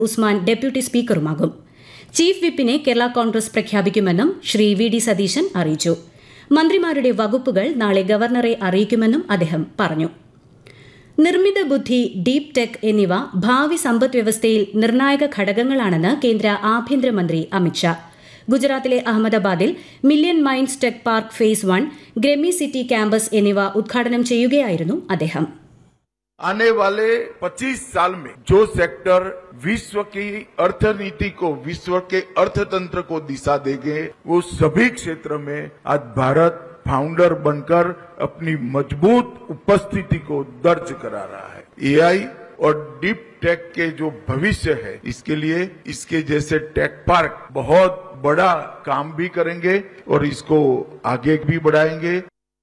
Usman deputy സ്പീക്കറുമാകും chief വിപ്പിനെ കേരള കോൺഗ്രസ് പ്രഖ്യാപിക്കുമെന്നും ശ്രീ വി ഡി സതീശൻ അറിയിച്ചു മന്ത്രിമാരുടെ വകുപ്പുകൾ നാളെ ഗവർണറെ അറിയിക്കുമെന്നും അദ്ദേഹം പറഞ്ഞു നിർമ്മിത ബുദ്ധി ഡീപ് ടെക് എന്നിവ ഭാവി സമ്പദ് വ്യവസ്ഥയിൽ നിർണായക ഘടകങ്ങളാണെന്ന് കേന്ദ്ര ആഭ്യന്തരമന്ത്രി അമിത്ഷാ ഗുജറാത്തിലെ അഹമ്മദാബാദിൽ million minds tech park phase one ഗ്രമി സിറ്റി ക്യാമ്പസ് എന്നിവ ഉദ്ഘാടനം ചെയ്യുകയായിരുന്നു അദ്ദേഹം आने वाले 25 साल में जो सेक्टर विश्व की अर्थनीति को विश्व के अर्थतंत्र को दिशा देंगे वो सभी क्षेत्र में आज भारत फाउंडर बनकर अपनी मजबूत उपस्थिति को दर्ज करा रहा है एआई और डीप टेक के जो भविष्य है इसके लिए इसके जैसे टेक पार्क बहुत बड़ा काम भी करेंगे और इसको आगे भी बढ़ाएंगे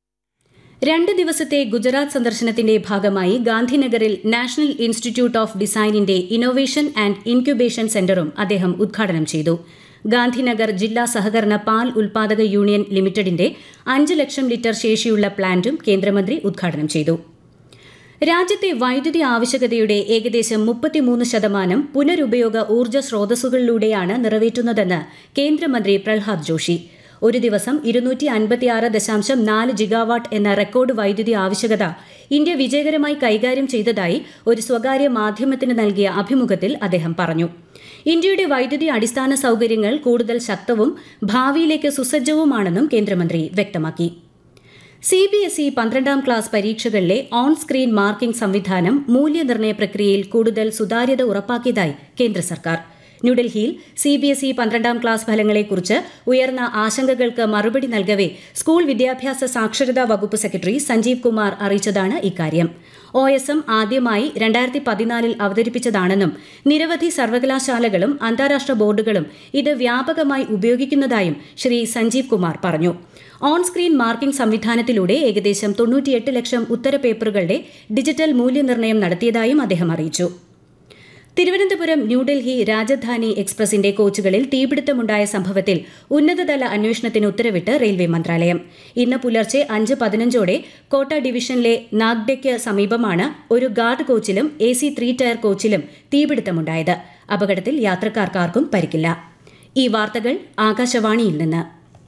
രണ്ട് ദിവസത്തെ ഗുജറാത്ത് സന്ദർശനത്തിന്റെ ഭാഗമായി ഗാന്ധിനഗറിൽ നാഷണൽ ഇൻസ്റ്റിറ്റ്യൂട്ട് ഓഫ് ഡിസൈനിന്റെ ഇന്നോവേഷൻ ആൻഡ് ഇൻക്യുബേഷൻ സെന്ററും അദ്ദേഹം ഉദ്ഘാടനം ചെയ്തു ഗാന്ധിനഗർ ജില്ലാ സഹകരണ പാൽ ഉൽപാദക യൂണിയൻ ലിമിറ്റഡിന്റെ അഞ്ച് ലക്ഷം ലിറ്റർ ശേഷിയുള്ള പ്ലാന്റും കേന്ദ്രമന്ത്രി ഉദ്ഘാടനം ചെയ്തു രാജ്യത്തെ വൈദ്യുതി ആവശ്യകതയുടെ ഏകദേശം മുപ്പത്തിമൂന്ന് ശതമാനം പുനരുപയോഗ ഊർജ്ജ സ്രോതസ്സുകളിലൂടെയാണ് നിറവേറ്റുന്നതെന്ന് കേന്ദ്രമന്ത്രി പ്രഹ്ലാദ് ജോഷി ഒരു ദിവസം ഇരുന്നൂറ്റി അൻപത്തിയാറ് ദശാംശം നാല് ജിഗാവാട്ട് എന്ന റെക്കോർഡ് വൈദ്യുതി ആവശ്യകത ഇന്ത്യ വിജയകരമായി കൈകാര്യം ചെയ്തതായി ഒരു സ്വകാര്യ മാധ്യമത്തിന് നൽകിയ അഭിമുഖത്തിൽ അദ്ദേഹം പറഞ്ഞു ഇന്ത്യയുടെ വൈദ്യുതി അടിസ്ഥാന സൌകര്യങ്ങൾ കൂടുതൽ ശക്തവും ഭാവിയിലേക്ക് സുസജ്ജവുമാണെന്നും കേന്ദ്രമന്ത്രി വ്യക്തമാക്കി സി ബി എസ് ഇ പന്ത്രണ്ടാം ക്ലാസ് പരീക്ഷകളിലെ ഓൺ സ്ക്രീൻ മാർക്കിംഗ് സംവിധാനം മൂല്യനിർണ്ണയ പ്രക്രിയയിൽ കൂടുതൽ സുതാര്യത ഉറപ്പാക്കിയതായി കേന്ദ്ര സർക്കാർ ന്യൂഡൽഹിയിൽ സി ബി എസ് ഇ പന്ത്രണ്ടാം ക്ലാസ് ഫലങ്ങളെക്കുറിച്ച് ഉയർന്ന ആശങ്കകൾക്ക് മറുപടി നൽകവെ സ്കൂൾ വിദ്യാഭ്യാസ സാക്ഷരതാ വകുപ്പ് സെക്രട്ടറി സഞ്ജീവ് കുമാർ അറിയിച്ചതാണ് ഇക്കാര്യം ഒ എസ് എം ആദ്യമായി രണ്ടായിരത്തി പതിനാലിൽ അവതരിപ്പിച്ചതാണെന്നും നിരവധി സർവകലാശാലകളും അന്താരാഷ്ട്ര ബോർഡുകളും ഇത് വ്യാപകമായി ഉപയോഗിക്കുന്നതായും ശ്രീ സഞ്ജീവ് കുമാർ പറഞ്ഞു ഓൺ സ്ക്രീൻ മാർക്കിംഗ് സംവിധാനത്തിലൂടെ ഏകദേശം തൊണ്ണൂറ്റിയെട്ട് ലക്ഷം ഉത്തരപേപ്പറുകളുടെ ഡിജിറ്റൽ മൂല്യനിർണ്ണയം നടത്തിയതായും അദ്ദേഹം അറിയിച്ചു തിരുവനന്തപുരം ന്യൂഡൽഹി രാജധാനി എക്സ്പ്രസിന്റെ കോച്ചുകളിൽ തീപിടുത്തമുണ്ടായ സംഭവത്തിൽ ഉന്നതതല അന്വേഷണത്തിന് ഉത്തരവിട്ട് റെയിൽവേ മന്ത്രാലയം ഇന്ന് പുലർച്ചെ അഞ്ച് പതിനഞ്ചോടെ കോട്ട ഡിവിഷനിലെ നാഗ്ഡയ്ക്ക് സമീപമാണ് ഒരു ഗാർഡ് കോച്ചിലും എ സി ത്രീ ടയർ കോച്ചിലും തീപിടുത്തമുണ്ടായത് അപകടത്തിൽ യാത്രക്കാർക്കാർക്കും പരിക്കില്ല ഈ വാർത്തകൾ ആകാശവാണിയിൽ നിന്ന്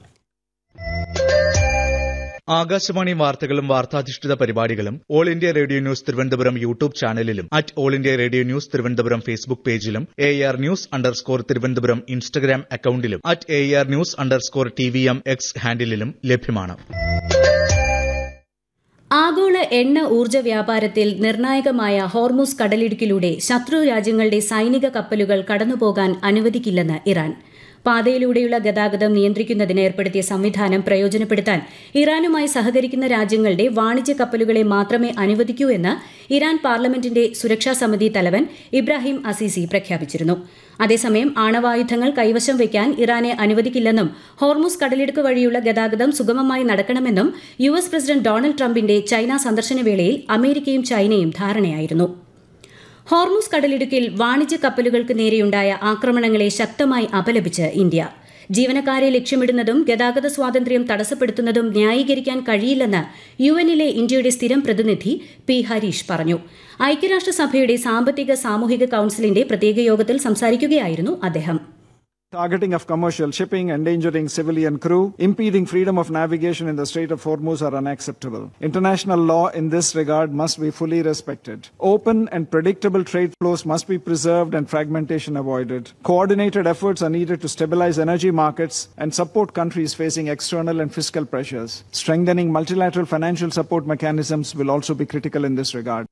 ആകാശവാണി വാർത്തകളും വാർത്താധിഷ്ഠിത പരിപാടികളും all India radio news Thiruvananthapuram YouTube ചാനലിലും at all India radio news Thiruvananthapuram Facebook പേജിലും A R news underscore Thiruvananthapuram Instagram അക്കൌണ്ടിലും at A R news underscore T V M X ഹാൻഡിലും ലഭ്യമാണ് ആഗോള എണ്ണ ഊർജ്ജ വ്യാപാരത്തിൽ നിർണായകമായ ഹോർമൂസ് കടലിടുക്കിലൂടെ ശത്രു രാജ്യങ്ങളുടെ സൈനിക കപ്പലുകൾ കടന്നുപോകാൻ അനുവദിക്കില്ലെന്ന് ഇറാൻ പാതയിലൂടെയുള്ള ഗതാഗതം നിയന്ത്രിക്കുന്നതിന് ഏർപ്പെടുത്തിയ സംവിധാനം പ്രയോജനപ്പെടുത്താൻ ഇറാനുമായി സഹകരിക്കുന്ന രാജ്യങ്ങളുടെ വാണിജ്യ കപ്പലുകളെ മാത്രമേ അനുവദിക്കൂ എന്ന് ഇറാൻ പാർലമെന്റിന്റെ സുരക്ഷാ സമിതി തലവൻ ഇബ്രാഹിം അസീസി പ്രഖ്യാപിച്ചിരുന്നു അതേസമയം ആണവായുധങ്ങൾ കൈവശം വയ്ക്കാൻ ഇറാനെ അനുവദിക്കില്ലെന്നും ഹോർമുസ് കടലിടുക്ക് വഴിയുള്ള ഗതാഗതം സുഗമമായി നടക്കണമെന്നും യു എസ് പ്രസിഡന്റ് ഡൊണാൾഡ് ട്രംപിന്റെ ചൈന സന്ദർശനവേളയിൽ അമേരിക്കയും ചൈനയും ധാരണയായിരുന്നു ഹോർമുസ് കടലിടുക്കിൽ വാണിജ്യ കപ്പലുകൾക്ക് നേരെയുണ്ടായ ആക്രമണങ്ങളെ ശക്തമായി അപലപിച്ച് ഇന്ത്യ ജീവനക്കാരെ ലക്ഷ്യമിടുന്നതും ഗതാഗത സ്വാതന്ത്ര്യം തടസ്സപ്പെടുത്തുന്നതും ന്യായീകരിക്കാൻ കഴിയില്ലെന്ന് യു എന്നിലെ ഇന്ത്യയുടെ സ്ഥിരം പ്രതിനിധി പി ഹരീഷ് പറഞ്ഞു ഐക്യരാഷ്ട്രസഭയുടെ സാമ്പത്തിക സാമൂഹിക കൌൺസിലിന്റെ പ്രത്യേക യോഗത്തിൽ സംസാരിക്കുകയായിരുന്നു അദ്ദേഹം Targeting of commercial shipping, endangering civilian crew, impeding freedom of navigation in the Strait of Hormuz are unacceptable. International law in this regard must be fully respected. Open and predictable trade flows must be preserved and fragmentation avoided. Coordinated efforts are needed to stabilize energy markets and support countries facing external and fiscal pressures. Strengthening multilateral financial support mechanisms will also be critical in this regard.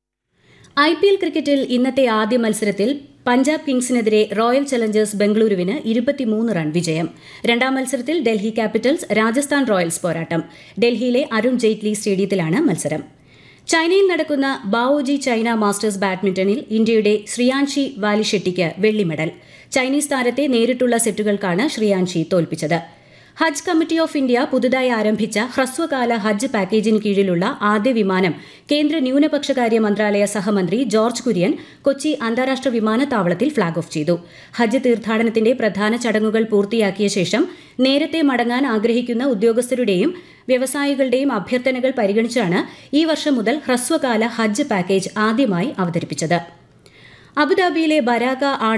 I P L ക്രിക്കറ്റിൽ ഇന്നത്തെ ആദ്യ മത്സരത്തിൽ പഞ്ചാബ് കിങ്സിനെതിരെ royal challengers ബംഗളൂരുവിന് ഇരുപത്തിമൂന്ന് run വിജയം രണ്ടാം മത്സരത്തിൽ ഡൽഹി ക്യാപിറ്റൽസ് രാജസ്ഥാൻ റോയൽസ് പോരാട്ടം ഡൽഹിയിലെ അരുൺ ജെയ്റ്റ്ലി സ്റ്റേഡിയത്തിലാണ് മത്സരം ചൈനയിൽ നടക്കുന്ന ബാവോജി ചൈന മാസ്റ്റേഴ്സ് ബാഡ്മിന്റണിൽ ഇന്ത്യയുടെ ശ്രിയാൻഷി വാലിഷെട്ടിക്ക് വെള്ളി മെഡൽ ചൈനീസ് താരത്തെ നേരിട്ടുള്ള സെറ്റുകൾക്കാണ് ശ്രിയാൻഷി തോൽപ്പിച്ചത് ഹജ്ജ് കമ്മിറ്റി ഓഫ് ഇന്ത്യ പുതുതായി ആരംഭിച്ച ഹ്രസ്വകാല ഹജ്ജ് പാക്കേജിന് കീഴിലുള്ള ആദ്യ വിമാനം കേന്ദ്ര ന്യൂനപക്ഷകാര്യ മന്ത്രാലയ സഹമന്ത്രി ജോർജ് കുര്യൻ കൊച്ചി അന്താരാഷ്ട്ര വിമാനത്താവളത്തിൽ ഫ്ളാഗ് ഓഫ് ചെയ്തു ഹജ്ജ് തീർത്ഥാടനത്തിന്റെ പ്രധാന ചടങ്ങുകൾ പൂർത്തിയാക്കിയ ശേഷം നേരത്തെ മടങ്ങാൻ ആഗ്രഹിക്കുന്ന ഉദ്യോഗസ്ഥരുടെയും വ്യവസായികളുടെയും അഭ്യർത്ഥനകൾ പരിഗണിച്ചാണ് ഈ വർഷം മുതൽ ഹ്രസ്വകാല ഹജ്ജ് പാക്കേജ് ആദ്യമായി അവതരിപ്പിച്ചത് അബുദാബിയിലെ ബരാക